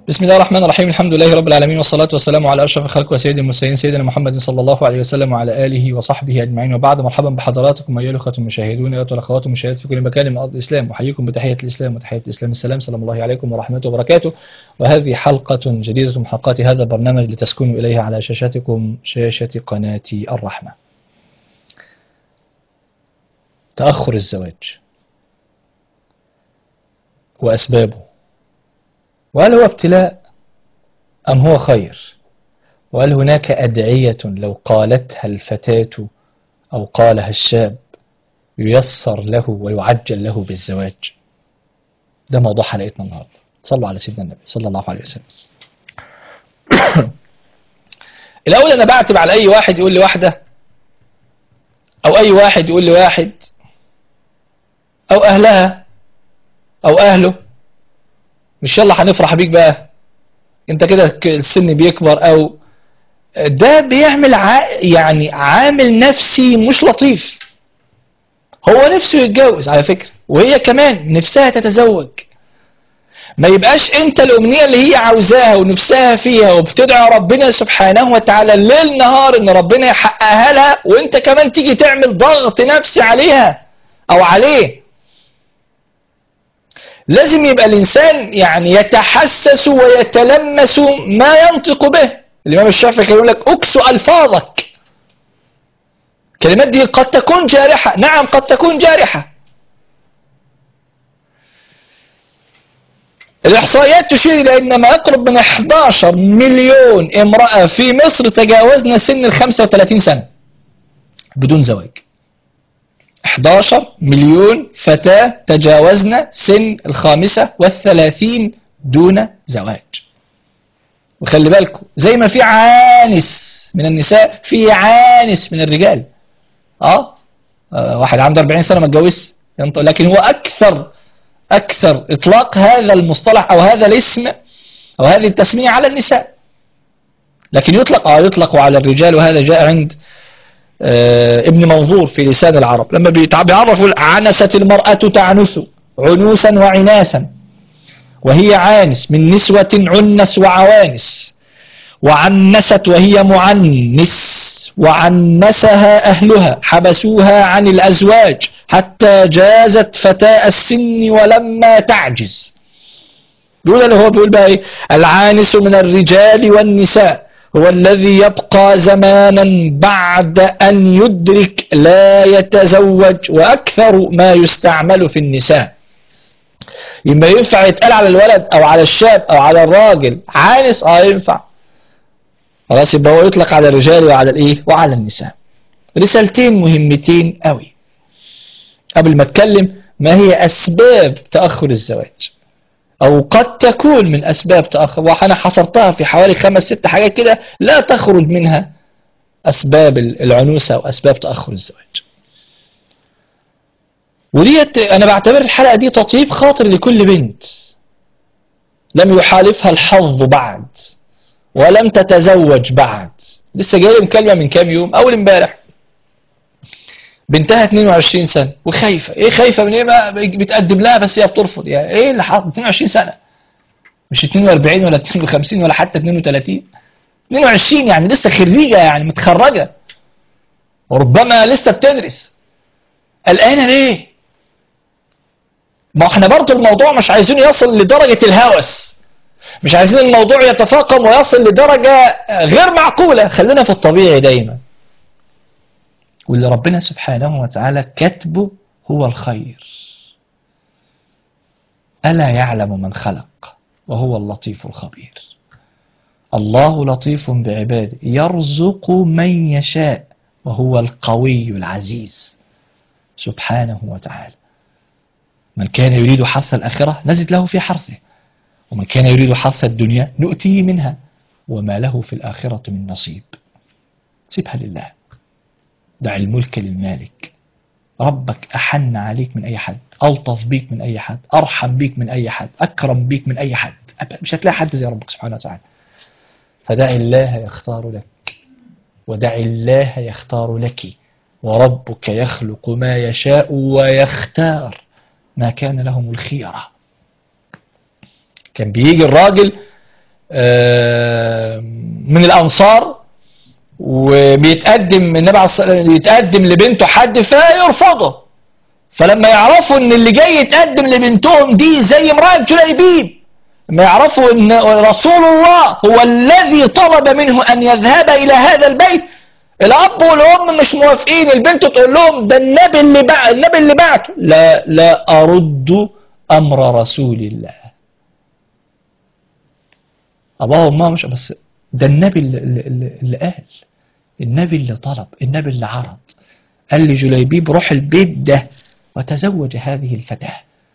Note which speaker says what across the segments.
Speaker 1: بسم الله الرحمن الرحيم الحمد لله رب العالمين والصلاة والسلام على أشرف الخلق وسيد المرسلين سيدنا محمد صلى الله عليه وسلم وعلى آله وصحبه أجمعين وبعد مرحبا بحضراتكم أيها الأخوة المشاهدون أيها الأخوات المشاهدات في كل مكان من أرض الإسلام أحييكم بتحية الإسلام وتحية الإسلام السلام سلام الله عليكم ورحمته وبركاته وهذه حلقة جديدة من حلقات هذا البرنامج لتسكنوا إليها على شاشاتكم شاشة قناة الرحمة تأخر الزواج وأسبابه وهل هو ابتلاء أم هو خير وهل هناك أدعية لو قالتها الفتاة أو قالها الشاب ييسر له ويعجل له بالزواج ده موضوع حلقتنا النهاردة صلوا على سيدنا النبي صلى الله عليه وسلم الأول أنا بعتب على أي واحد يقول لي واحدة أو أي واحد يقول لي واحد أو أهلها أو أهله مش يلا هنفرح بيك بقى انت كده السن بيكبر او ده بيعمل ع... يعني عامل نفسي مش لطيف هو نفسه يتجوز على فكرة وهي كمان نفسها تتزوج ما يبقاش انت الامنية اللي هي عاوزاها ونفسها فيها وبتدعي ربنا سبحانه وتعالى الليل نهار ان ربنا يحققها لها وانت كمان تيجي تعمل ضغط نفسي عليها او عليه لازم يبقى الإنسان يعني يتحسس ويتلمس ما ينطق به الإمام الشافعي كان يقول لك أكسو ألفاظك الكلمات دي قد تكون جارحة نعم قد تكون جارحة الإحصائيات تشير إلى أن ما يقرب من 11 مليون امرأة في مصر تجاوزن سن ال 35 سنة بدون زواج 11 مليون فتاة تجاوزن سن الخامسة والثلاثين دون زواج وخلي بالكم زي ما في عانس من النساء في عانس من الرجال اه, آه واحد عنده 40 سنة ما اتجوزش لكن هو أكثر أكثر إطلاق هذا المصطلح أو هذا الاسم أو هذه التسمية على النساء لكن يطلق أو يطلق على الرجال وهذا جاء عند ابن منظور في لسان العرب لما بيعرفوا عنست المرأة تعنس عنوسا وعناسا وهي عانس من نسوة عنس وعوانس وعنست وهي معنس وعنسها أهلها حبسوها عن الأزواج حتى جازت فتاة السن ولما تعجز بيقول اللي هو بيقول بقى ايه العانس من الرجال والنساء هو الذي يبقى زمانا بعد أن يدرك لا يتزوج وأكثر ما يستعمل في النساء يبقى ينفع يتقال على الولد أو على الشاب أو على الراجل عانس اه ينفع خلاص يبقى هو يطلق على الرجال وعلى الايه وعلى النساء رسالتين مهمتين قوي قبل ما اتكلم ما هي أسباب تأخر الزواج أو قد تكون من أسباب تأخر وأنا حصرتها في حوالي خمس ست حاجات كده لا تخرج منها أسباب العنوسة أو أسباب تأخر الزواج وديت أنا بعتبر الحلقة دي تطيب خاطر لكل بنت لم يحالفها الحظ بعد ولم تتزوج بعد لسه جاي مكالمة من كام يوم أول امبارح بنتها 22 سنة وخايفة ايه خايفة من ايه بقى بتقدم لها بس هي بترفض يعني ايه اللي حاطط 22 سنة مش 42 ولا 52 ولا حتى 32 22 يعني لسه خريجة يعني متخرجة وربما لسه بتدرس قلقانة ليه ما احنا برضه الموضوع مش عايزين يصل لدرجة الهوس مش عايزين الموضوع يتفاقم ويصل لدرجة غير معقولة خلينا في الطبيعي دايما واللي ربنا سبحانه وتعالى كتبه هو الخير ألا يعلم من خلق وهو اللطيف الخبير الله لطيف بعباده يرزق من يشاء وهو القوي العزيز سبحانه وتعالى من كان يريد حرث الآخرة نزد له في حرثه ومن كان يريد حرث الدنيا نؤتيه منها وما له في الآخرة من نصيب سيبها لله دع الملك للمالك ربك أحن عليك من أي حد ألطف بيك من أي حد أرحم بيك من أي حد أكرم بيك من أي حد مش هتلاقي حد زي ربك سبحانه وتعالى فدع الله يختار لك ودع الله يختار لك وربك يخلق ما يشاء ويختار ما كان لهم الخيرة كان بيجي الراجل آه، من الأنصار وبيتقدم النبي عليه الصلاة والسلام يتقدم لبنته حد فيرفضه فلما يعرفوا ان اللي جاي يتقدم لبنتهم دي زي امرأة جليبيب لما يعرفوا ان رسول الله هو الذي طلب منه ان يذهب الى هذا البيت الاب والام مش موافقين البنت تقول لهم ده النبي اللي بعت النبي اللي بعت لا لا ارد امر رسول الله ابوها وامها مش بس ده النبي اللي, اللي, اللي قال النبي اللي طلب النبي اللي عرض قال لي جليبيب روح البيت ده وتزوج هذه الفتاة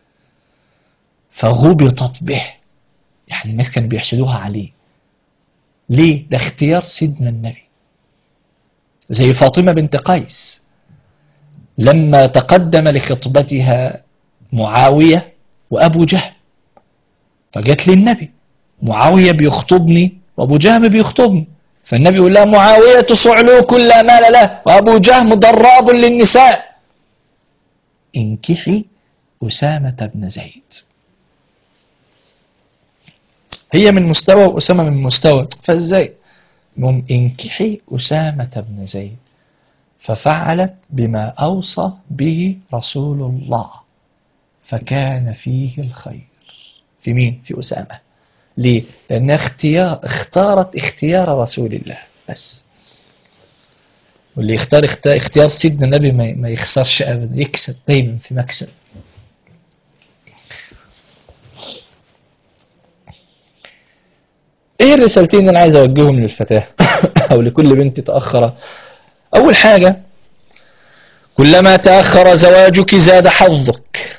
Speaker 1: فغبطت به يعني الناس كانوا بيحسدوها عليه ليه ده اختيار سيدنا النبي زي فاطمة بنت قيس لما تقدم لخطبتها معاوية وأبو جهل فجت للنبي معاوية بيخطبني وأبو جهم بيخطبني فالنبي يقول لها معاوية صعلوك لا مال له وأبو جهم ضراب للنساء انكحي أسامة بن زيد هي من مستوى وأسامة من مستوى فازاي المهم انكحي أسامة بن زيد ففعلت بما أوصى به رسول الله فكان فيه الخير في مين؟ في أسامة ليه؟ لأنها اختيار اختارت اختيار رسول الله بس واللي يختار اختيار, اختيار سيدنا النبي ما ما يخسرش أبدا يكسب دايما في مكسب ايه الرسالتين اللي انا عايز اوجههم للفتاة او لكل بنت تأخر اول حاجة كلما تأخر زواجك زاد حظك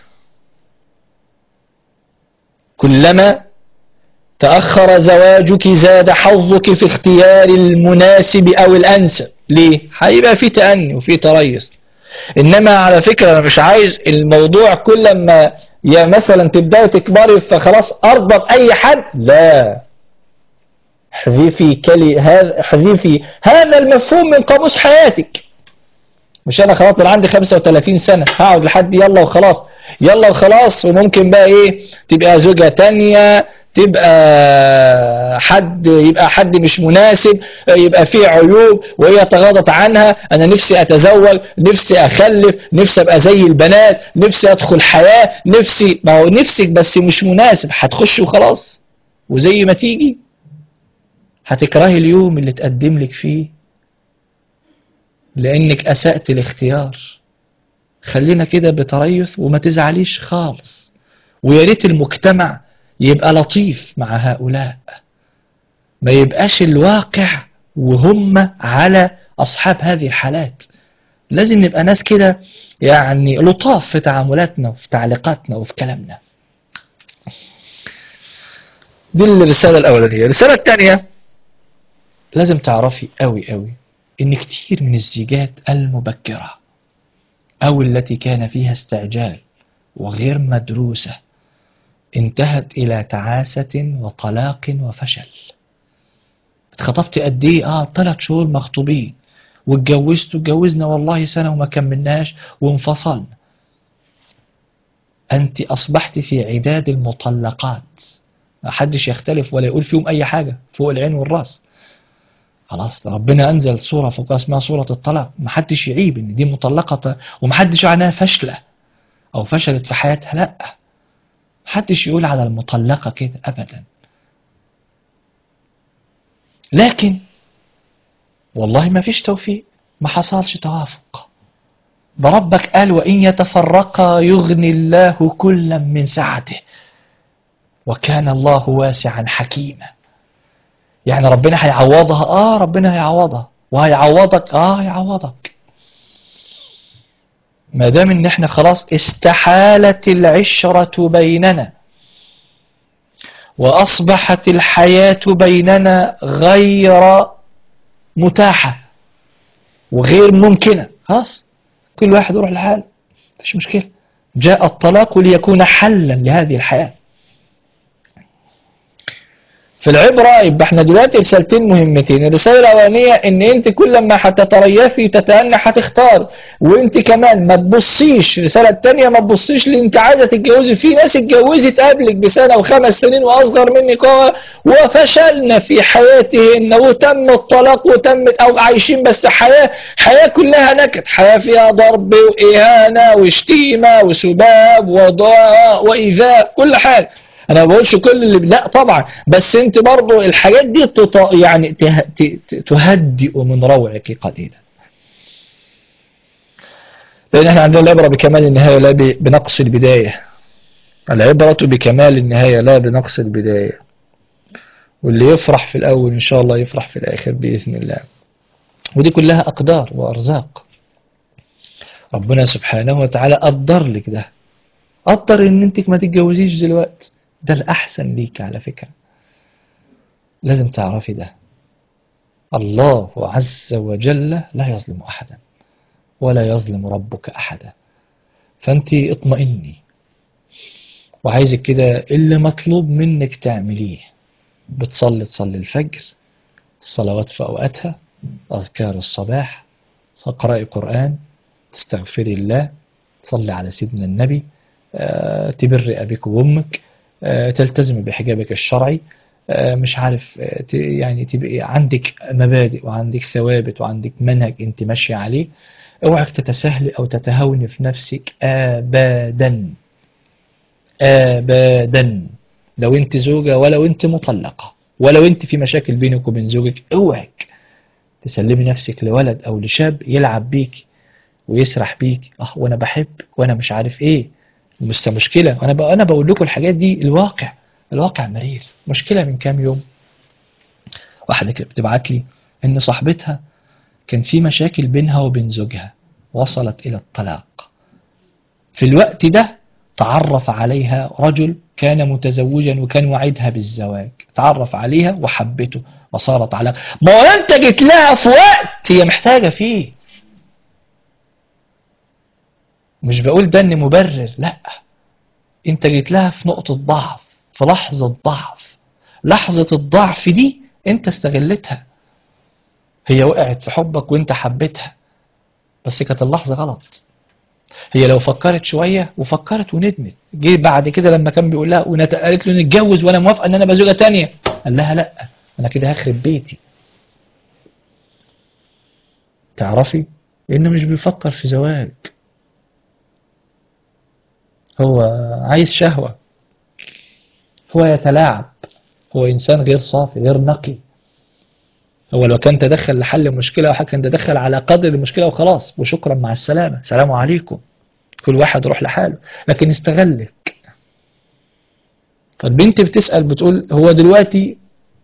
Speaker 1: كلما تأخر زواجك زاد حظك في اختيار المناسب او الانسب ليه هيبقى في تأني وفي تريث انما على فكرة انا مش عايز الموضوع كل ما يا مثلا تبداي تكبري فخلاص ارضى باي حد لا احذفي كلي هذا احذفي هذا المفهوم من قاموس حياتك مش انا خلاص انا عندي 35 سنة هقعد لحد يلا وخلاص يلا وخلاص وممكن بقى ايه تبقى زوجة تانية تبقى حد يبقى حد مش مناسب يبقى فيه عيوب وهي تغاضت عنها انا نفسي اتزوج نفسي اخلف نفسي ابقى زي البنات نفسي ادخل حياة نفسي ما هو نفسك بس مش مناسب هتخش وخلاص وزي ما تيجي هتكرهي اليوم اللي تقدم لك فيه لانك اسأت الاختيار خلينا كده بتريث وما تزعليش خالص ويا ريت المجتمع يبقى لطيف مع هؤلاء ما يبقاش الواقع وهم على أصحاب هذه الحالات لازم نبقى ناس كده يعني لطاف في تعاملاتنا وفي تعليقاتنا وفي كلامنا دي الرسالة الأولانية الرسالة الثانية لازم تعرفي قوي قوي ان كتير من الزيجات المبكرة او التي كان فيها استعجال وغير مدروسة انتهت الى تعاسة وطلاق وفشل اتخطبت قد ايه اه ثلاث شهور مخطوبين واتجوزت واتجوزنا والله سنة وما كملناش وانفصلنا انت اصبحت في عداد المطلقات ما حدش يختلف ولا يقول فيهم اي حاجة فوق العين والراس خلاص ربنا انزل سورة فوق اسمها سورة الطلاق ما حدش يعيب ان دي مطلقة وما حدش عنها فشلة او فشلت في حياتها لا محدش يقول على المطلقة كده أبدا لكن والله ما فيش توفيق ما حصلش توافق ده ربك قال وإن يتفرقا يغني الله كلا من سعته وكان الله واسعا حكيما يعني ربنا هيعوضها اه ربنا هيعوضها وهيعوضك اه هيعوضك ما دام ان احنا خلاص استحالت العشرة بيننا واصبحت الحياة بيننا غير متاحة وغير ممكنة خلاص كل واحد يروح لحاله مفيش مشكلة جاء الطلاق ليكون حلا لهذه الحياة في العبرة يبقى احنا دلوقتي رسالتين مهمتين الرسالة الأولانية ان انت كل ما هتتريثي وتتأنى هتختار وانت كمان ما تبصيش الرسالة التانية ما تبصيش اللي انت عايزة تتجوزي في ناس اتجوزت قبلك بسنة وخمس سنين واصغر منك وفشلنا في حياتهن وتم الطلاق وتمت او عايشين بس حياة حياة كلها نكد حياة فيها ضرب وإهانة وشتيمة وسباب وضاء وإيذاء كل حاجة انا ما بقولش كل اللي لا طبعا بس انت برضو الحاجات دي تط... يعني ته... ت... تهدئ من روعك قليلا لان احنا عندنا العبرة بكمال النهاية لا ب... بنقص البداية العبرة بكمال النهاية لا بنقص البداية واللي يفرح في الاول ان شاء الله يفرح في الاخر باذن الله ودي كلها اقدار وارزاق ربنا سبحانه وتعالى قدر لك ده قدر ان انت ما تتجوزيش دلوقتي ده الأحسن ليك على فكرة لازم تعرفي ده الله عز وجل لا يظلم أحدا ولا يظلم ربك أحدا فأنت اطمئني وعايزك كده اللي مطلوب منك تعمليه بتصلي تصلي الفجر الصلوات في أوقاتها أذكار الصباح تقرأي قرآن تستغفري الله تصلي على سيدنا النبي أه تبري أبيك وأمك تلتزم بحجابك الشرعي مش عارف يعني تبقى عندك مبادئ وعندك ثوابت وعندك منهج انت ماشية عليه اوعك تتساهلي او تتهوني في نفسك ابدا ابدا لو انت زوجة ولو انت مطلقة ولو انت في مشاكل بينك وبين زوجك اوعك تسلمي نفسك لولد او لشاب يلعب بيك ويسرح بيك اه وانا بحب وانا مش عارف ايه بس مشكلة أنا بقى أنا بقول لكم الحاجات دي الواقع الواقع مرير مشكلة من كام يوم واحدة كده بتبعت لي إن صاحبتها كان في مشاكل بينها وبين زوجها وصلت إلى الطلاق في الوقت ده تعرف عليها رجل كان متزوجا وكان وعدها بالزواج تعرف عليها وحبته وصارت على ما هو انت جيت لها في وقت هي محتاجة فيه مش بقول ده ان مبرر لا انت جيت لها في نقطة ضعف في لحظة ضعف لحظة الضعف دي انت استغلتها هي وقعت في حبك وانت حبيتها بس كانت اللحظة غلط هي لو فكرت شوية وفكرت وندمت جه بعد كده لما كان بيقول لها قالت له نتجوز وانا موافقة ان انا بزوجة تانية قال لها لا انا كده هخرب بيتي تعرفي انه مش بيفكر في زواج هو عايز شهوة هو يتلاعب هو إنسان غير صافي غير نقي هو لو كان تدخل لحل مشكلة أو حاجة كان تدخل على قدر المشكلة وخلاص وشكرا مع السلامة سلام عليكم كل واحد روح لحاله لكن استغلك فالبنت بتسأل بتقول هو دلوقتي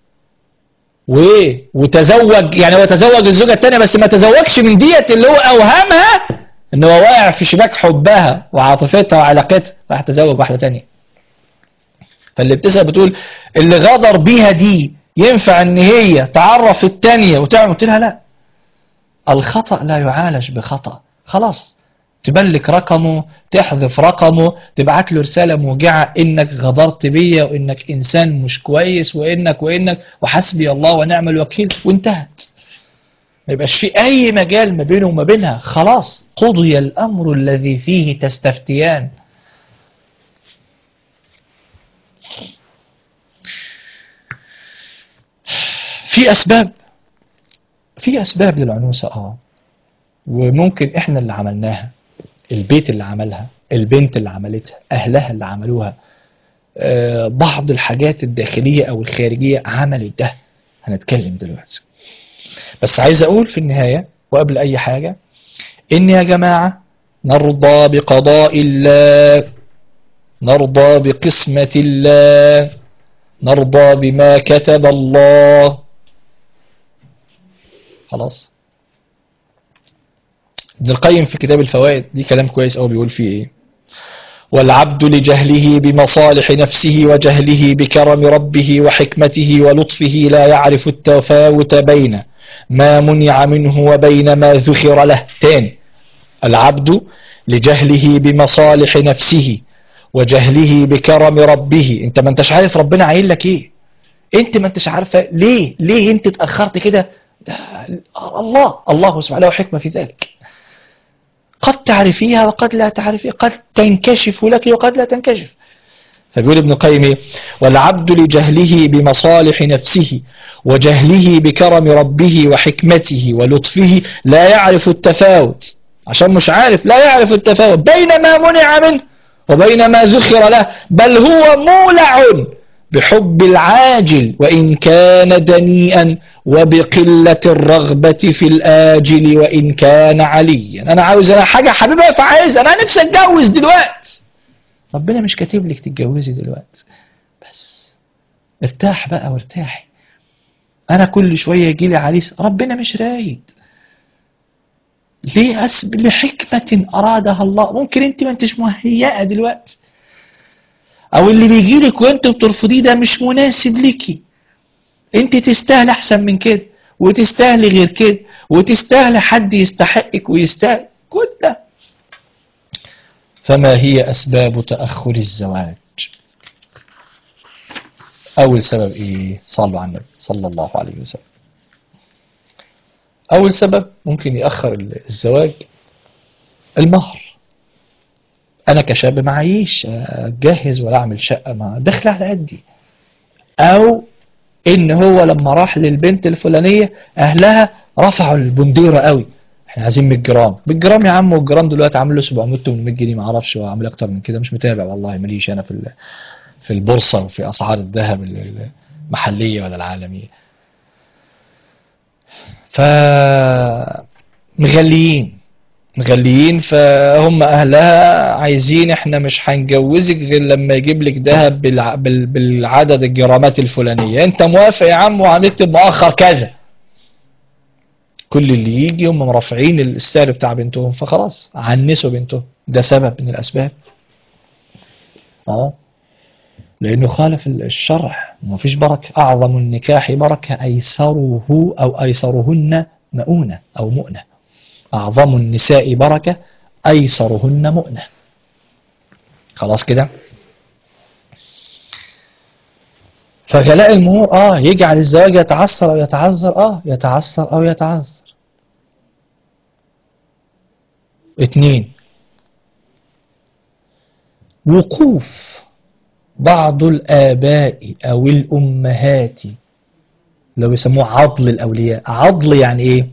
Speaker 1: وايه وتزوج يعني هو تزوج الزوجة التانية بس ما تزوجش من ديت اللي هو أوهمها ان هو واقع في شباك حبها وعاطفتها وعلاقتها راح تزوج واحدة تانية فاللي بتسأل بتقول اللي غدر بيها دي ينفع ان هي تعرف التانية وتعمل قلت لها لا الخطأ لا يعالج بخطأ خلاص تبلك رقمه تحذف رقمه تبعت له رسالة موجعة انك غدرت بيا وانك انسان مش كويس وانك وانك وحسبي الله ونعم الوكيل وانتهت ما يبقاش في أي مجال ما بينه وما بينها خلاص قضي الأمر الذي فيه تستفتيان في أسباب في أسباب للعنوسة آه وممكن إحنا اللي عملناها البيت اللي عملها البنت اللي عملتها أهلها اللي عملوها آه بعض الحاجات الداخلية أو الخارجية عملت ده هنتكلم دلوقتي بس عايز أقول في النهاية وقبل أي حاجة إن يا جماعة نرضى بقضاء الله نرضى بقسمة الله نرضى بما كتب الله خلاص ابن القيم في كتاب الفوائد دي كلام كويس أو بيقول فيه إيه والعبد لجهله بمصالح نفسه وجهله بكرم ربه وحكمته ولطفه لا يعرف التفاوت بين ما منع منه وبين ما ذكر له تاني العبد لجهله بمصالح نفسه وجهله بكرم ربه انت ما انتش عارف ربنا عايل لك ايه انت ما انتش عارفة ليه ليه انت اتأخرت كده ده الله الله سبحانه له حكمة في ذلك قد تعرفيها وقد لا تعرفيها قد تنكشف لك وقد لا تنكشف فبيقول ابن القيم إيه؟ والعبد لجهله بمصالح نفسه وجهله بكرم ربه وحكمته ولطفه لا يعرف التفاوت عشان مش عارف لا يعرف التفاوت بين ما منع منه وبين ما ذخر له بل هو مولع بحب العاجل وإن كان دنيئا وبقلة الرغبة في الآجل وإن كان عليا أنا عاوز أنا حاجة حبيبها فعايز أنا نفسي أتجوز دلوقتي ربنا مش كاتب لك تتجوزي دلوقتي بس ارتاح بقى وارتاحي أنا كل شوية يجي لي عريس ربنا مش رايد ليه أسب لحكمة أرادها الله ممكن أنت ما أنتش مهيئة دلوقتي او اللي بيجي لك وانت بترفضيه ده مش مناسب ليكي انت تستاهل احسن من كده وتستاهلي غير كده وتستاهل حد يستحقك ويستاهل كل ده فما هي اسباب تاخر الزواج اول سبب ايه صلوا على النبي صلى الله عليه وسلم اول سبب ممكن ياخر الزواج المهر انا كشاب معيش اتجهز ولا اعمل شقة ما دخل على قدي او ان هو لما راح للبنت الفلانية اهلها رفعوا البنديرة قوي احنا عايزين 100 جرام 100 جرام يا عم والجرام دلوقتي عامل له 700 800 جنيه ما اعرفش هو عامل اكتر من كده مش متابع والله ماليش انا في في البورصة وفي اسعار الذهب المحلية ولا العالمية ف مغليين مغليين فهم اهلها عايزين احنا مش هنجوزك غير لما يجيب لك ذهب بالع... بال... بالعدد الجرامات الفلانية انت موافق يا عم وهنكتب مؤخر كذا كل اللي يجي هم مرفعين السعر بتاع بنتهم فخلاص عنسوا بنتهم ده سبب من الاسباب اه لانه خالف الشرع ما فيش بركة اعظم النكاح بركة ايسره او ايسرهن مؤونة او مؤنة أعظم النساء بركة أيسرهن مؤنة خلاص كده فجلاء المهور آه يجعل الزواج يتعسر أو يتعذر آه يتعسر أو يتعذر اثنين وقوف بعض الآباء أو الأمهات لو يسموه عضل الأولياء عضل يعني إيه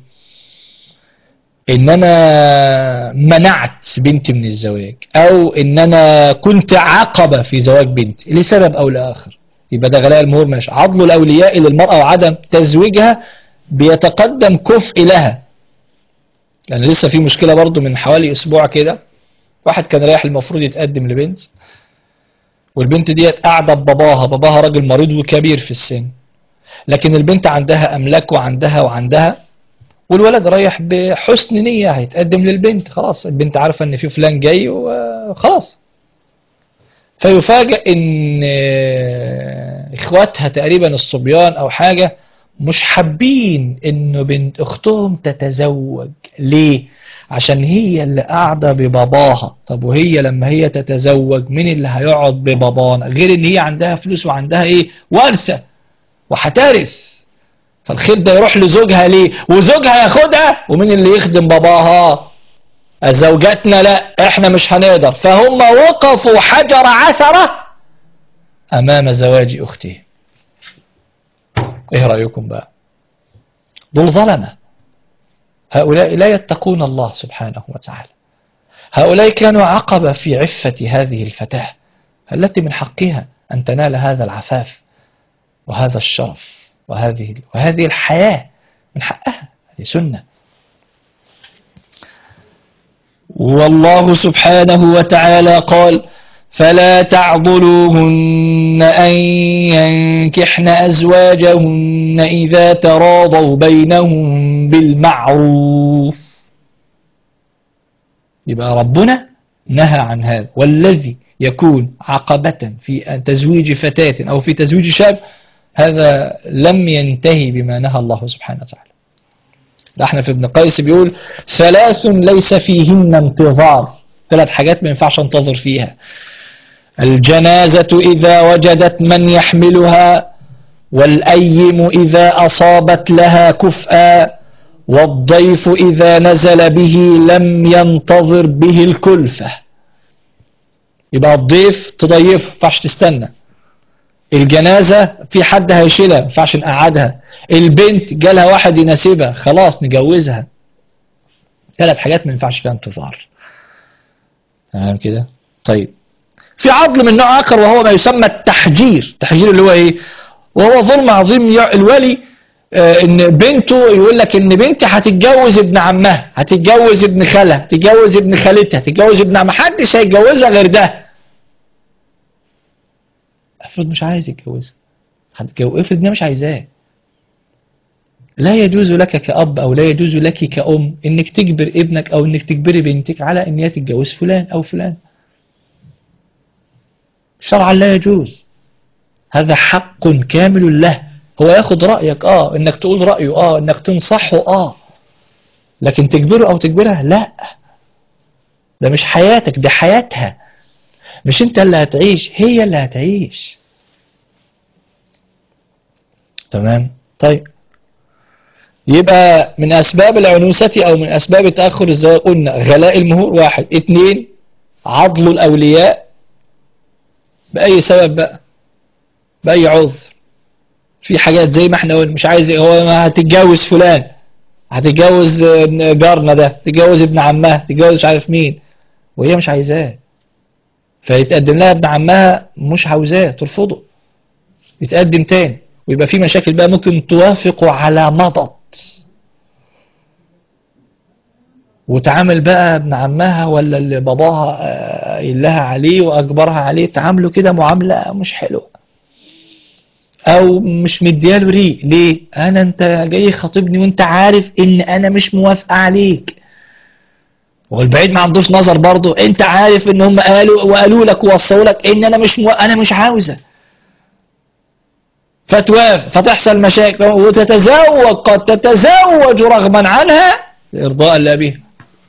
Speaker 1: ان انا منعت بنتي من الزواج او ان انا كنت عقبة في زواج بنتي لسبب او لاخر يبقى ده غلاء المهور ماشي عضل الاولياء للمرأة وعدم تزويجها بيتقدم كفء لها يعني لسه في مشكلة برضو من حوالي اسبوع كده واحد كان رايح المفروض يتقدم لبنت والبنت ديت قاعدة بباباها باباها راجل مريض وكبير في السن لكن البنت عندها املاك وعندها وعندها والولد رايح بحسن نية هيتقدم للبنت خلاص البنت عارفة ان في فلان جاي وخلاص فيفاجئ ان اخواتها تقريبا الصبيان او حاجة مش حابين انه بنت اختهم تتزوج ليه عشان هي اللي قاعدة بباباها طب وهي لما هي تتزوج مين اللي هيقعد ببابانا غير ان هي عندها فلوس وعندها ايه ورثة وهترث فالخير ده يروح لزوجها ليه وزوجها ياخدها ومين اللي يخدم باباها زوجاتنا لا احنا مش هنقدر فهم وقفوا حجر عثرة امام زواج اخته ايه رأيكم بقى دول ظلمة هؤلاء لا يتقون الله سبحانه وتعالى هؤلاء كانوا عقبة في عفة هذه الفتاة التي من حقها أن تنال هذا العفاف وهذا الشرف وهذه وهذه الحياة من حقها هذه سنة والله سبحانه وتعالى قال فلا تعضلوهن أن ينكحن أزواجهن إذا تراضوا بينهم بالمعروف يبقى ربنا نهى عن هذا والذي يكون عقبة في تزويج فتاة أو في تزويج شاب هذا لم ينتهي بما نهى الله سبحانه وتعالى احنا في ابن قيس بيقول ثلاث ليس فيهن انتظار ثلاث حاجات ما ينفعش انتظر فيها الجنازة إذا وجدت من يحملها والأيم إذا أصابت لها كفءا والضيف إذا نزل به لم ينتظر به الكلفة يبقى الضيف تضيفه ينفعش تستنى الجنازة في حد هيشيلها ينفعش نقعدها البنت جالها واحد يناسبها خلاص نجوزها ثلاث حاجات ما ينفعش فيها انتظار تمام كده طيب في عضل من نوع آخر وهو ما يسمى التحجير التحجير اللي هو ايه وهو ظلم عظيم الولي آه ان بنته يقول لك ان بنتي هتتجوز ابن عمها هتتجوز ابن خالها هتتجوز ابن خالتها هتتجوز ابن عمها محدش هيتجوزها غير ده افرض مش عايز يتجوزها هتتجوز افرض إنها مش عايزاه لا يجوز لك كأب أو لا يجوز لك كأم إنك تجبر ابنك أو إنك تجبري بنتك على إن هي تتجوز فلان أو فلان شرعا لا يجوز هذا حق كامل له هو ياخد رأيك آه إنك تقول رأيه آه إنك تنصحه آه لكن تجبره أو تجبرها لا ده مش حياتك ده حياتها مش انت اللي هتعيش هي اللي هتعيش تمام طيب يبقى من أسباب العنوسة أو من أسباب تأخر الزواج قلنا غلاء المهور واحد اتنين عضل الأولياء بأي سبب بقى بأي عذر في حاجات زي ما احنا قلنا مش عايز هو ما هتتجوز فلان هتتجوز جارنا ده تتجوز ابن عمها تتجوز مش عارف مين وهي مش عايزاه فيتقدم لها ابن عمها مش عاوزاه ترفضه يتقدم تاني ويبقى في مشاكل بقى ممكن توافقوا على مضض وتعامل بقى ابن عمها ولا اللي باباها قايل لها عليه واجبرها عليه تعامله كده معامله مش حلوه او مش مدياله ريق ليه انا انت جاي خاطبني وانت عارف ان انا مش موافقه عليك والبعيد ما عندوش نظر برضه انت عارف ان هم قالوا وقالوا لك ووصوا لك ان انا مش مو... انا مش عاوزه فتوافق فتحصل مشاكل وتتزوج قد تتزوج رغما عنها ارضاء لابيها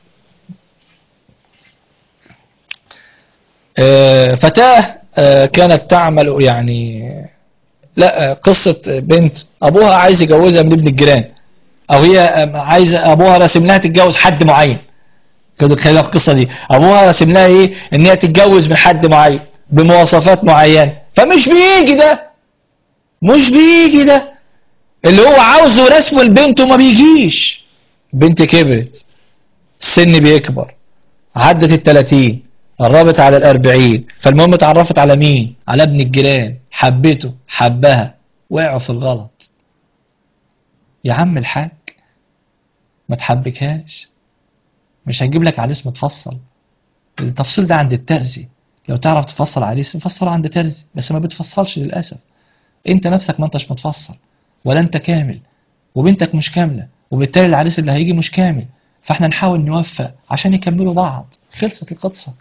Speaker 1: فتاة كانت تعمل يعني لا قصة بنت أبوها عايز يجوزها من ابن الجيران أو هي عايزة أبوها راسم لها تتجوز حد معين كده خلينا القصة دي أبوها راسم لها إيه إن هي تتجوز من حد معين بمواصفات معينة فمش بيجي ده مش بيجي ده اللي هو عاوزه رسمه البنت وما بيجيش بنت كبرت السن بيكبر عدت التلاتين قربت على الأربعين فالمهم اتعرفت على مين على ابن الجيران حبته حبها وقعوا في الغلط يا عم الحاج ما تحبكهاش مش هجيب لك عريس متفصل التفصيل ده عند الترزي لو تعرف تفصل عريس فصله عند ترزي بس ما بتفصلش للأسف انت نفسك ما انتش متفصل ولا انت كامل وبنتك مش كاملة وبالتالي العريس اللي هيجي مش كامل فاحنا نحاول نوفق عشان يكملوا بعض خلصت القصة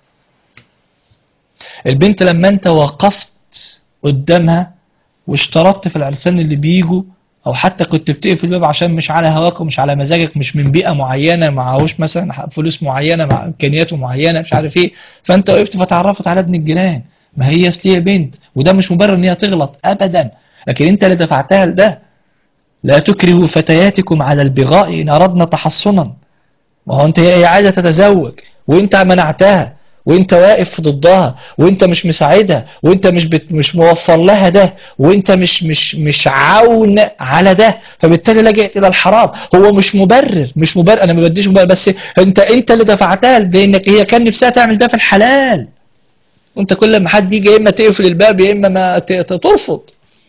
Speaker 1: البنت لما انت وقفت قدامها واشترطت في العرسان اللي بيجوا او حتى كنت بتقفل الباب عشان مش على هواك ومش على مزاجك مش من بيئة معينة معهوش مثلا فلوس معينة مع امكانياته معينة مش عارف ايه فانت وقفت فتعرفت على ابن الجيران ما هي اصل بنت وده مش مبرر ان هي تغلط ابدا لكن انت اللي دفعتها لده لا تكرهوا فتياتكم على البغاء ان اردنا تحصنا ما هو انت هي عايزه تتزوج وانت منعتها وانت واقف ضدها وانت مش مساعدها وانت مش بت مش موفر لها ده وانت مش مش مش عاون على ده فبالتالي لجأت الى الحرام هو مش مبرر مش مبرر انا ما بديش مبرر بس انت انت اللي دفعتها بانك هي كان نفسها تعمل ده في الحلال وانت كل ما حد يجي يا اما تقفل الباب يا اما ما ترفض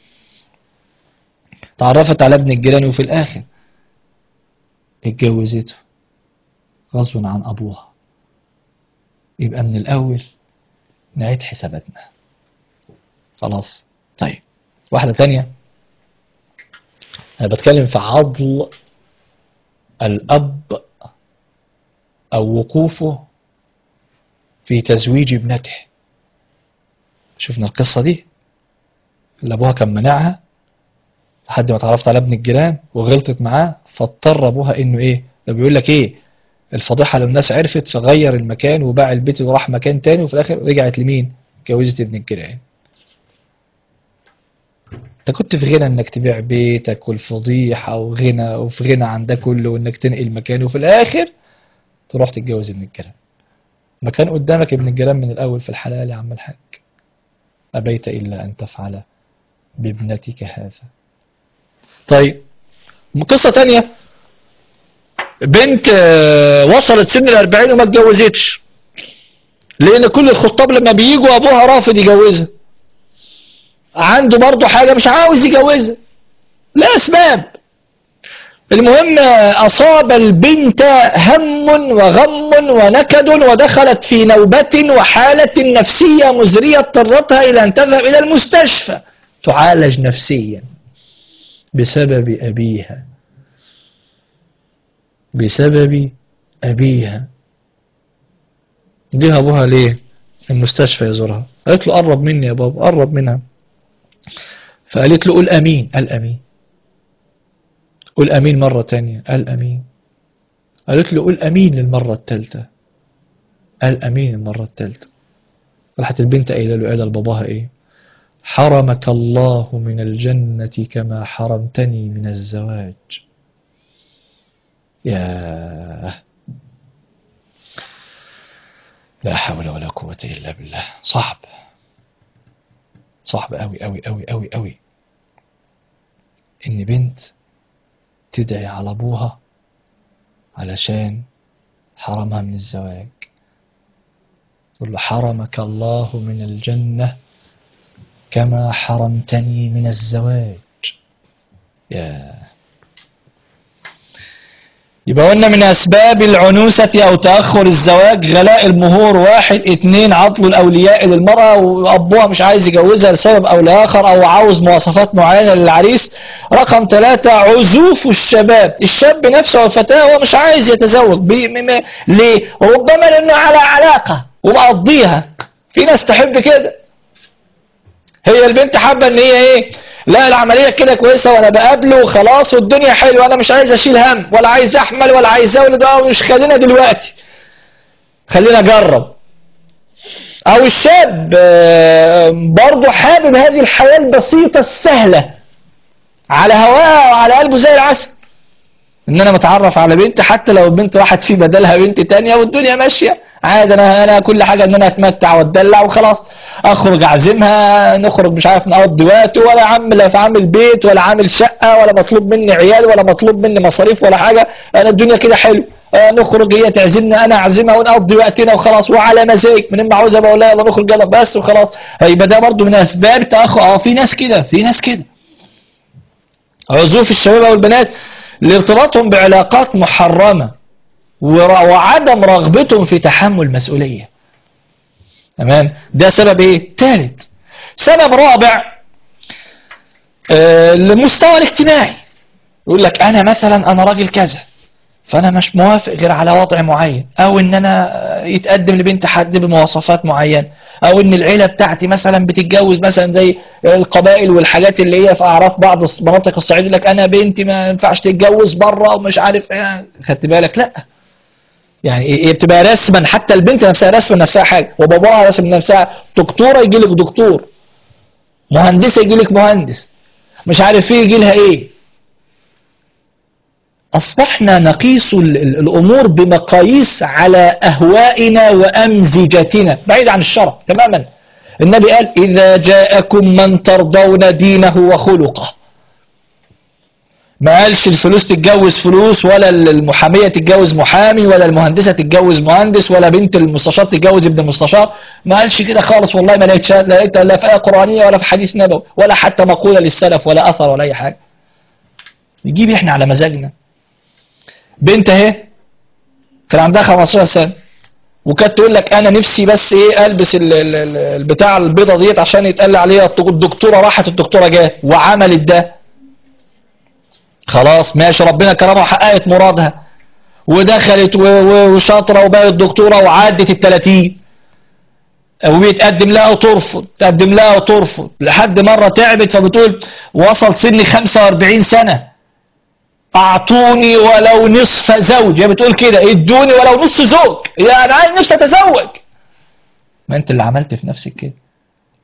Speaker 1: تعرفت على ابن الجيران وفي الاخر اتجوزته غصب عن ابوها يبقى من الاول نعيد حساباتنا خلاص طيب واحدة تانية انا بتكلم في عضل الاب او وقوفه في تزويج ابنته شفنا القصة دي اللي ابوها كان منعها لحد ما اتعرفت على ابن الجيران وغلطت معاه فاضطر ابوها انه ايه ده بيقول لك ايه الفضيحة لما الناس عرفت فغير المكان وباع البيت وراح مكان تاني وفي الاخر رجعت لمين جوزت ابن الجيران انت كنت في غنى انك تبيع بيتك والفضيحة وغنى وفي غنى عن ده كله وانك تنقل مكان وفي الاخر تروح تتجوز ابن الجيران ما كان قدامك ابن الجيران من الاول في الحلال يا عم الحاج ابيت الا ان تفعل بابنتك هذا طيب قصة تانية بنت آه، وصلت سن الأربعين وما اتجوزتش لأن كل الخطاب لما بيجوا أبوها رافض يجوزها عنده برضه حاجة مش عاوز يجوزها لا أسباب المهم أصاب البنت هم وغم ونكد ودخلت في نوبة وحالة نفسية مزرية اضطرتها إلى أن تذهب إلى المستشفى تعالج نفسيا بسبب أبيها بسبب أبيها جه أبوها ليه المستشفى يزورها قالت له قرب مني يا بابا قرب منها فقالت له قول أمين قال أمين قول أمين مرة تانية قال أمين قالت له قول أمين للمرة التالتة قال أمين المرة التالتة راحت البنت قايله له قال لباباها إيه حرمك الله من الجنة كما حرمتني من الزواج يا لا حول ولا قوة إلا بالله صعب صعب أوي أوي أوي أوي أوي إن بنت تدعي على أبوها علشان حرمها من الزواج تقول له حرمك الله من الجنة كما حرمتني من الزواج يا يبقى قلنا من أسباب العنوسة أو تأخر الزواج غلاء المهور واحد اتنين عطل الأولياء للمرأة وأبوها مش عايز يجوزها لسبب أو لآخر أو عاوز مواصفات معينة للعريس رقم ثلاثة عزوف الشباب الشاب نفسه والفتاة هو مش عايز يتزوج بي م م ليه ربما لأنه على علاقة ومقضيها في ناس تحب كده هي البنت حابة ان هي ايه لا العملية كده كويسة وانا بقابله وخلاص والدنيا حلوة انا مش عايز اشيل هم ولا عايز احمل ولا عايز اولد اه مش خلينا دلوقتي خلينا اجرب او الشاب آه، برضه حابب هذه الحياة البسيطة السهلة على هواها وعلى قلبه زي العسل ان انا متعرف على بنت حتى لو البنت راحت في بدلها بنت تانية والدنيا ماشية عادي انا انا كل حاجة ان انا اتمتع واتدلع وخلاص اخرج اعزمها نخرج مش عارف نقضي وقت ولا عم لا في عامل بيت ولا عامل شقة ولا مطلوب مني عيال ولا مطلوب مني مصاريف ولا حاجة انا الدنيا كده حلو آه، نخرج هي تعزمنا انا اعزمها ونقضي وقتنا وخلاص وعلى مزاج من اما عاوزها بقول لها يلا نخرج يلا بس وخلاص يبقى ده برضه من اسباب تاخر اه في ناس كده في ناس كده عزوف الشباب او البنات لارتباطهم بعلاقات محرمة ور- وعدم رغبتهم في تحمل مسؤولية تمام ده سبب ايه ثالث سبب رابع آه، المستوى الاجتماعي يقول لك انا مثلا انا راجل كذا فانا مش موافق غير على وضع معين او ان انا آه، يتقدم لبنت حد بمواصفات معينه او ان العيله بتاعتي مثلا بتتجوز مثلا زي القبائل والحاجات اللي هي في اعراف بعض الص- مناطق الصعيد يقول لك انا بنتي ما ينفعش تتجوز بره ومش عارف ايه خدت بالك لا يعني هي بتبقى رسما حتى البنت نفسها رسما نفسها حاجه وباباها رسم نفسها دكتوره يجي لك دكتور مهندسه يجي لك مهندس مش عارف ايه يجي لها ايه أصبحنا نقيس ال- ال- الأمور بمقاييس على أهوائنا وأمزجتنا بعيد عن الشرع تماما النبي قال إذا جاءكم من ترضون دينه وخلقه ما قالش الفلوس تتجوز فلوس ولا المحامية تتجوز محامي ولا المهندسة تتجوز مهندس ولا بنت المستشار تتجوز ابن المستشار ما قالش كده خالص والله ما لقيت شا- لقيت لا في آية قرآنية ولا في حديث نبوي ولا حتى مقولة للسلف ولا أثر ولا أي حاجة نجيب احنا على مزاجنا بنت اهي كان عندها 15 سنة وكانت تقول لك انا نفسي بس ايه البس ال- ال- ال- البتاع البيضه ديت عشان يتقال عليها الدكتوره راحت الدكتوره جات وعملت ده خلاص ماشي ربنا كرمها وحققت مرادها ودخلت و- و- وشاطره وبقت دكتوره وعدت ال 30 وبيتقدم لها وترفض تقدم لها وترفض لحد مره تعبت فبتقول وصل سني 45 سنه اعطوني ولو نصف زوج هي بتقول كده ادوني ولو نصف زوج يا انا عايز نفسي اتزوج ما انت اللي عملت في نفسك كده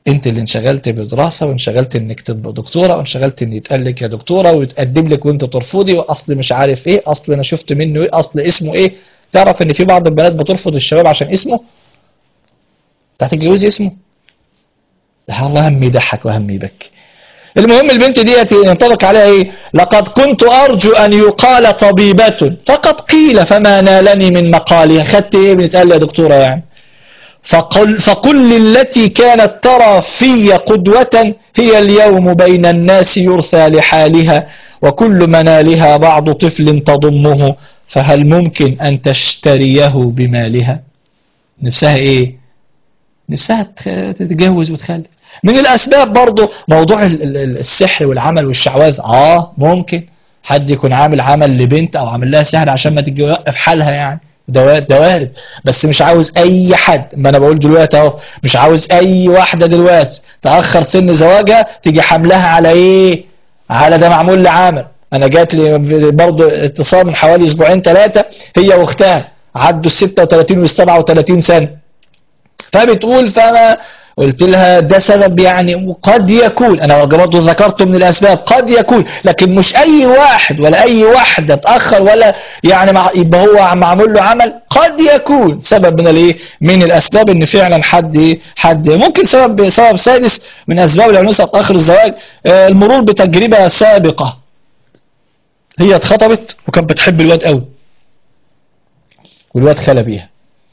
Speaker 1: انت اللي انشغلت بدراسة وانشغلت انك تبقى دكتورة وانشغلت ان يتقال لك يا دكتورة ويتقدم لك وانت ترفضي واصل مش عارف ايه اصل انا شفت منه ايه اصل اسمه ايه تعرف ان في بعض البنات بترفض الشباب عشان اسمه هتتجوزي اسمه ده الله هم يضحك وهم يبكي المهم البنت ديت ينطبق عليها ايه لقد كنت ارجو ان يقال طبيبة فقد قيل فما نالني من مقالها خدت ايه بنتقال يا دكتورة يعني فقل, فقل للتي كانت ترى في قدوة هي اليوم بين الناس يرثى لحالها وكل منالها بعض طفل تضمه فهل ممكن أن تشتريه بمالها نفسها إيه نفسها تتجوز وتخلف من الأسباب برضو موضوع السحر والعمل والشعواذ آه ممكن حد يكون عامل عمل لبنت أو عامل لها سحر عشان ما تجي في حالها يعني ده ده وارد بس مش عاوز اي حد ما انا بقول دلوقتي اهو مش عاوز اي واحدة دلوقتي تأخر سن زواجها تيجي حملها على ايه على ده معمول لعامل انا جات لي برضه اتصال من حوالي اسبوعين ثلاثة هي واختها عدوا ال 36 وال 37 سنة فبتقول فانا قلت لها ده سبب يعني وقد يكون انا برضه ذكرته من الاسباب قد يكون لكن مش اي واحد ولا اي واحدة تأخر ولا يعني مع يبقى هو معمول له عمل قد يكون سبب من الايه من الاسباب ان فعلا حد حد ممكن سبب سبب سادس من اسباب العنوسة تأخر الزواج المرور بتجربة سابقة هي اتخطبت وكانت بتحب الواد قوي والواد خلى بيها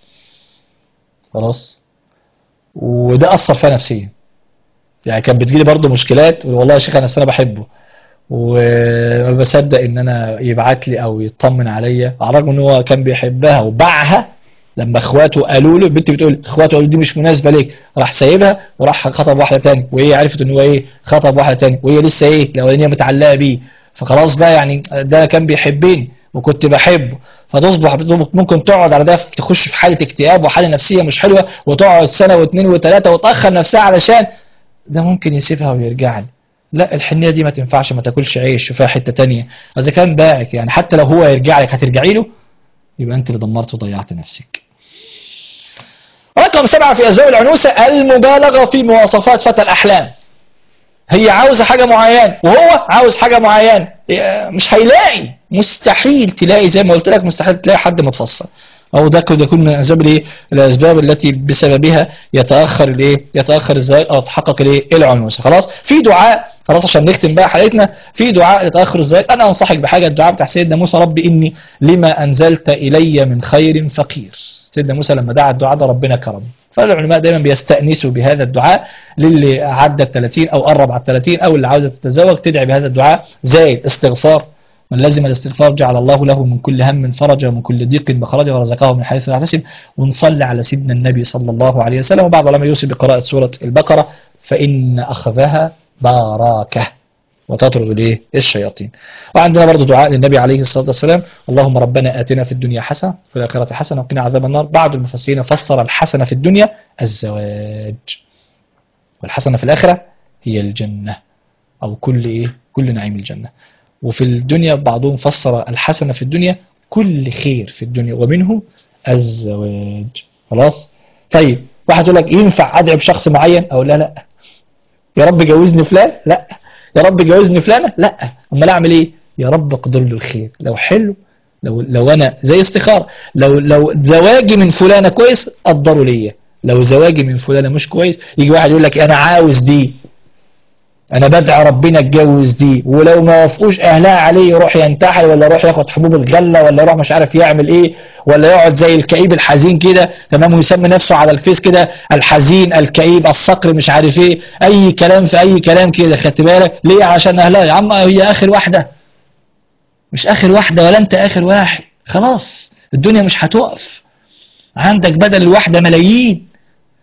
Speaker 1: خلاص وده أثر فيها نفسيا يعني كانت بتجيلي برضه مشكلات والله يا شيخ أنا أنا بحبه وما بصدق ان انا يبعت لي او يطمن عليا على الرغم ان هو كان بيحبها وباعها لما اخواته قالوا له البنت بتقول اخواته قالوا دي مش مناسبه ليك راح سايبها وراح خطب واحده تاني وهي عرفت ان هو ايه خطب واحده تاني وهي لسه ايه الاولانيه متعلقه بيه فخلاص بقى يعني ده كان بيحبني وكنت بحبه فتصبح ممكن تقعد على ده تخش في حالة اكتئاب وحالة نفسية مش حلوة وتقعد سنة واثنين وثلاثة وتأخر نفسها علشان ده ممكن يسيبها ويرجع لي لا الحنية دي ما تنفعش ما تاكلش عيش شوفها حتة تانية إذا كان باعك يعني حتى لو هو يرجع لك هترجعي له يبقى أنت اللي دمرت وضيعت نفسك رقم سبعة في أسباب العنوسة المبالغة في مواصفات فتى الأحلام هي عاوزة حاجة معينة وهو عاوز حاجة معينة مش هيلاقي مستحيل تلاقي زي ما قلت لك مستحيل تلاقي حد متفصل او ده كده يكون من اسباب الايه الاسباب التي بسببها يتاخر الايه يتاخر الزواج او تحقق الايه العنوسه خلاص في دعاء خلاص عشان نختم بقى حلقتنا في دعاء لتاخر الزواج انا انصحك بحاجه الدعاء بتاع سيدنا موسى رب اني لما انزلت الي من خير فقير سيدنا موسى لما دعا الدعاء ده ربنا كرمه فالعلماء دايما بيستأنسوا بهذا الدعاء للي عدى ال 30 او قرب على ال 30 او اللي عاوزه تتزوج تدعي بهذا الدعاء زي الاستغفار من لزم الاستغفار جعل الله له من كل هم فرجا ومن كل ضيق مخرجا ورزقه من حيث لا يحتسب ونصلي على سيدنا النبي صلى الله عليه وسلم وبعض العلماء يوصي بقراءة سورة البقرة فإن أخذها باركة وتطرد الايه الشياطين وعندنا برضو دعاء للنبي عليه الصلاة والسلام اللهم ربنا آتنا في الدنيا حسنة في الآخرة حسنة وقنا عذاب النار بعض المفسرين فسر الحسنة في الدنيا الزواج والحسنة في الآخرة هي الجنة أو كل إيه كل نعيم الجنة وفي الدنيا بعضهم فسر الحسنة في الدنيا كل خير في الدنيا ومنه الزواج خلاص طيب واحد يقول لك ينفع أدعي بشخص معين أو لا لا يا رب جوزني فلان لا يا رب جوزني فلانة لا امال اعمل ايه يا رب اقدر له الخير لو حلو لو لو انا زي استخاره لو لو زواجي من فلانه كويس قدروا ليا لو زواجي من فلانه مش كويس يجي واحد يقول لك انا عاوز دي انا بدعي ربنا اتجوز دي ولو ما وافقوش اهلها عليه يروح ينتحر ولا يروح ياخد حبوب الغله ولا يروح مش عارف يعمل ايه ولا يقعد زي الكئيب الحزين كده تمام ويسمي نفسه على الفيس كده الحزين الكئيب الصقر مش عارف ايه اي كلام في اي كلام كده خدت بالك ليه عشان اهلها يا عم هي اخر واحده مش اخر واحده ولا انت اخر واحد خلاص الدنيا مش هتقف عندك بدل الواحده ملايين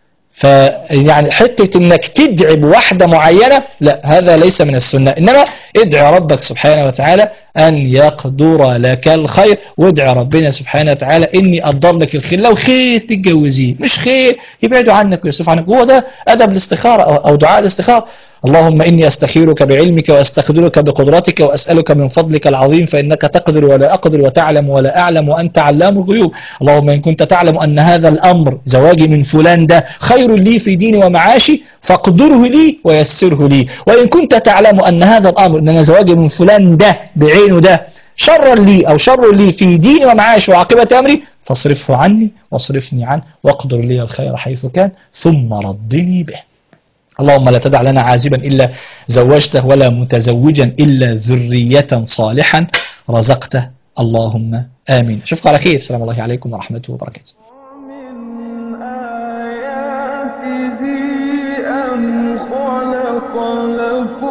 Speaker 1: فيعني حتة انك تدعي بواحدة معينة لا هذا ليس من السنة انما ادعي ربك سبحانه وتعالى ان يقدر لك الخير وادعي ربنا سبحانه وتعالى اني اقدر لك الخير لو خير تتجوزيه مش خير يبعدوا عنك ويصرف عنك هو ده ادب الاستخارة او دعاء الاستخارة اللهم إني أستخيرك بعلمك وأستقدرك بقدرتك وأسألك من فضلك العظيم فإنك تقدر ولا أقدر وتعلم ولا أعلم وأنت علام الغيوب اللهم إن كنت تعلم أن هذا الأمر زواجي من فلان ده خير لي في ديني ومعاشي فاقدره لي ويسره لي وإن كنت تعلم أن هذا الأمر أن أنا زواجي من فلان ده بعينه ده شرا لي أو شر لي في ديني ومعاشي وعاقبة أمري فاصرفه عني واصرفني عنه واقدر لي الخير حيث كان ثم ردني به اللهم لا تدع لنا عازبا إلا زوجته ولا متزوجا إلا ذرية صالحا رزقته اللهم آمين أشوفكم على خير السلام الله عليكم ورحمته وبركاته
Speaker 2: ومن آياته أن خلق لكم